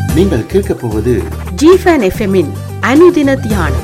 நீங்கள் கேட்கப் போவது ஜிஃபன் எஃப்எம்மின் அனுதின தியானம்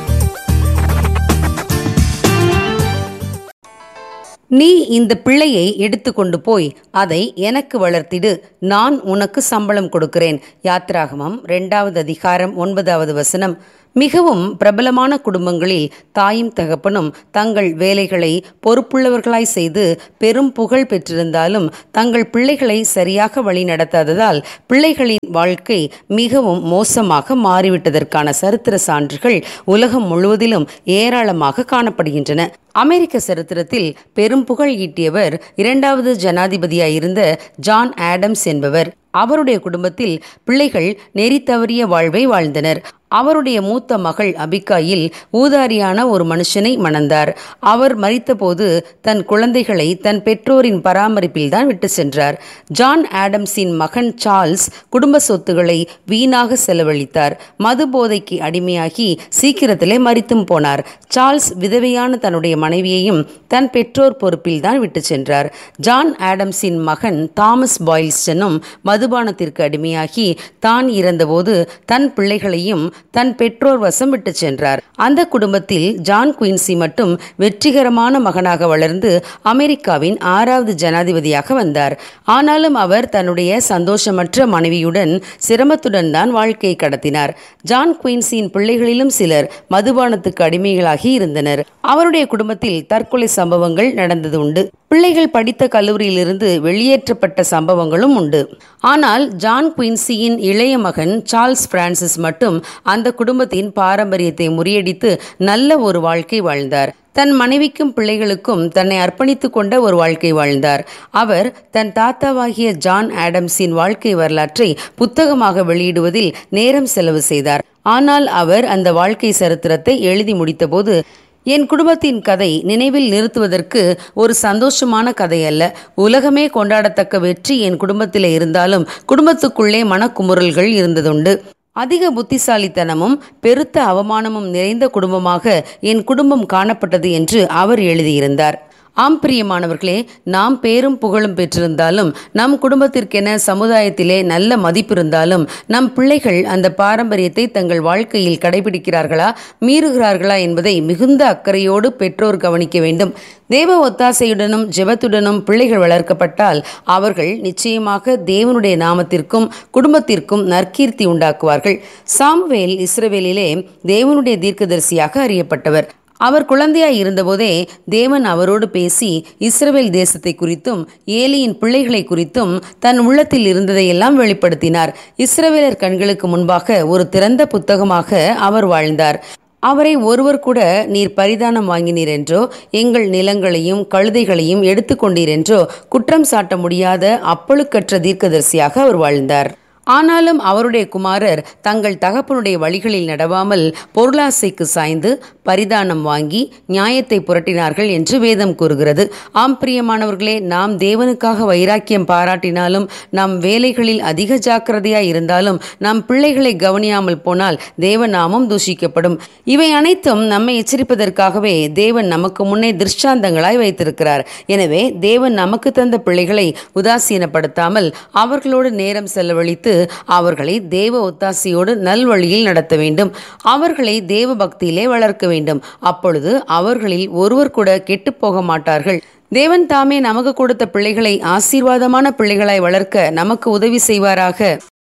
நீ இந்த பிள்ளையை எடுத்துக்கொண்டு போய் அதை எனக்கு வளர்த்திடு நான் உனக்கு சம்பளம் கொடுக்கிறேன் யாத்ராகமம் ரெண்டாவது அதிகாரம் ஒன்பதாவது வசனம் மிகவும் பிரபலமான குடும்பங்களில் தாயும் தகப்பனும் தங்கள் வேலைகளை பொறுப்புள்ளவர்களாய் செய்து பெரும் புகழ் பெற்றிருந்தாலும் தங்கள் பிள்ளைகளை சரியாக வழி நடத்தாததால் பிள்ளைகளின் வாழ்க்கை மிகவும் மோசமாக மாறிவிட்டதற்கான சரித்திர சான்றுகள் உலகம் முழுவதிலும் ஏராளமாக காணப்படுகின்றன அமெரிக்க சரித்திரத்தில் பெரும் புகழ் ஈட்டியவர் இரண்டாவது ஜனாதிபதியாயிருந்த ஜான் ஆடம்ஸ் என்பவர் அவருடைய குடும்பத்தில் பிள்ளைகள் நெறி தவறிய வாழ்வை வாழ்ந்தனர் அவருடைய மூத்த மகள் அபிகாயில் ஊதாரியான ஒரு மனுஷனை மணந்தார் அவர் மறித்தபோது தன் குழந்தைகளை தன் பெற்றோரின் பராமரிப்பில் தான் விட்டு சென்றார் ஜான் ஆடம்ஸின் மகன் சார்ல்ஸ் குடும்ப சொத்துக்களை வீணாக செலவழித்தார் மது போதைக்கு அடிமையாகி சீக்கிரத்திலே மறித்தும் போனார் சார்ல்ஸ் விதவையான தன்னுடைய மனைவியையும் தன் பெற்றோர் பொறுப்பில் தான் விட்டு சென்றார் ஜான் ஆடம்ஸின் மகன் தாமஸ் பாயில்ஸ்டனும் மதுபானத்திற்கு அடிமையாகி தான் இறந்தபோது தன் பிள்ளைகளையும் தன் பெற்றோர் வசம் விட்டு சென்றார் அந்த குடும்பத்தில் ஜான் குயின்சி மட்டும் வெற்றிகரமான மகனாக வளர்ந்து அமெரிக்காவின் ஆறாவது ஜனாதிபதியாக வந்தார் ஆனாலும் அவர் தன்னுடைய சந்தோஷமற்ற மனைவியுடன் சிரமத்துடன் தான் வாழ்க்கையை கடத்தினார் ஜான் குயின்சியின் பிள்ளைகளிலும் சிலர் மதுபானத்துக்கு அடிமைகளாகி இருந்தனர் அவருடைய குடும்பத்தில் தற்கொலை சம்பவங்கள் நடந்தது உண்டு பிள்ளைகள் படித்த கல்லூரியிலிருந்து வெளியேற்றப்பட்ட சம்பவங்களும் உண்டு ஆனால் ஜான் குயின்சியின் இளைய மகன் சார்ல்ஸ் பிரான்சிஸ் மட்டும் அந்த குடும்பத்தின் பாரம்பரியத்தை முறியடித்து நல்ல ஒரு வாழ்க்கை வாழ்ந்தார் தன் மனைவிக்கும் பிள்ளைகளுக்கும் தன்னை அர்ப்பணித்து கொண்ட ஒரு வாழ்க்கை வாழ்ந்தார் அவர் தன் தாத்தாவாகிய ஜான் ஆடம்ஸின் வாழ்க்கை வரலாற்றை புத்தகமாக வெளியிடுவதில் நேரம் செலவு செய்தார் ஆனால் அவர் அந்த வாழ்க்கை சரித்திரத்தை எழுதி முடித்தபோது என் குடும்பத்தின் கதை நினைவில் நிறுத்துவதற்கு ஒரு சந்தோஷமான கதை அல்ல உலகமே கொண்டாடத்தக்க வெற்றி என் குடும்பத்தில் இருந்தாலும் குடும்பத்துக்குள்ளே மனக்குமுறல்கள் இருந்ததுண்டு அதிக புத்திசாலித்தனமும் பெருத்த அவமானமும் நிறைந்த குடும்பமாக என் குடும்பம் காணப்பட்டது என்று அவர் எழுதியிருந்தார் ஆம் பிரியமானவர்களே நாம் பேரும் புகழும் பெற்றிருந்தாலும் நம் குடும்பத்திற்கென சமுதாயத்திலே நல்ல மதிப்பு இருந்தாலும் நம் பிள்ளைகள் அந்த பாரம்பரியத்தை தங்கள் வாழ்க்கையில் கடைபிடிக்கிறார்களா மீறுகிறார்களா என்பதை மிகுந்த அக்கறையோடு பெற்றோர் கவனிக்க வேண்டும் தேவ ஒத்தாசையுடனும் ஜெபத்துடனும் பிள்ளைகள் வளர்க்கப்பட்டால் அவர்கள் நிச்சயமாக தேவனுடைய நாமத்திற்கும் குடும்பத்திற்கும் நற்கீர்த்தி உண்டாக்குவார்கள் சாமுவேல் இஸ்ரவேலிலே தேவனுடைய தீர்க்கதரிசியாக அறியப்பட்டவர் அவர் குழந்தையாய் இருந்தபோதே தேவன் அவரோடு பேசி இஸ்ரவேல் தேசத்தை குறித்தும் ஏலியின் பிள்ளைகளை குறித்தும் தன் உள்ளத்தில் இருந்ததையெல்லாம் வெளிப்படுத்தினார் இஸ்ரவேலர் கண்களுக்கு முன்பாக ஒரு திறந்த புத்தகமாக அவர் வாழ்ந்தார் அவரை ஒருவர் கூட நீர் பரிதானம் வாங்கினீர் என்றோ எங்கள் நிலங்களையும் கழுதைகளையும் எடுத்துக்கொண்டீர் என்றோ குற்றம் சாட்ட முடியாத அப்பழுக்கற்ற தீர்க்கதரிசியாக அவர் வாழ்ந்தார் ஆனாலும் அவருடைய குமாரர் தங்கள் தகப்பனுடைய வழிகளில் நடவாமல் பொருளாசைக்கு சாய்ந்து பரிதானம் வாங்கி நியாயத்தை புரட்டினார்கள் என்று வேதம் கூறுகிறது ஆம் பிரியமானவர்களே நாம் தேவனுக்காக வைராக்கியம் பாராட்டினாலும் நம் வேலைகளில் அதிக ஜாக்கிரதையாய் இருந்தாலும் நம் பிள்ளைகளை கவனியாமல் போனால் தேவ நாமம் தூஷிக்கப்படும் இவை அனைத்தும் நம்மை எச்சரிப்பதற்காகவே தேவன் நமக்கு முன்னே திருஷ்டாந்தங்களாய் வைத்திருக்கிறார் எனவே தேவன் நமக்கு தந்த பிள்ளைகளை உதாசீனப்படுத்தாமல் அவர்களோடு நேரம் செலவழித்து அவர்களை தேவ ஒத்தாசையோடு நல்வழியில் நடத்த வேண்டும் அவர்களை தேவ பக்தியிலே வளர்க்க வேண்டும் அப்பொழுது அவர்களில் ஒருவர் கூட கெட்டுப் போக மாட்டார்கள் தேவன் தாமே நமக்கு கொடுத்த பிள்ளைகளை ஆசீர்வாதமான பிள்ளைகளாய் வளர்க்க நமக்கு உதவி செய்வாராக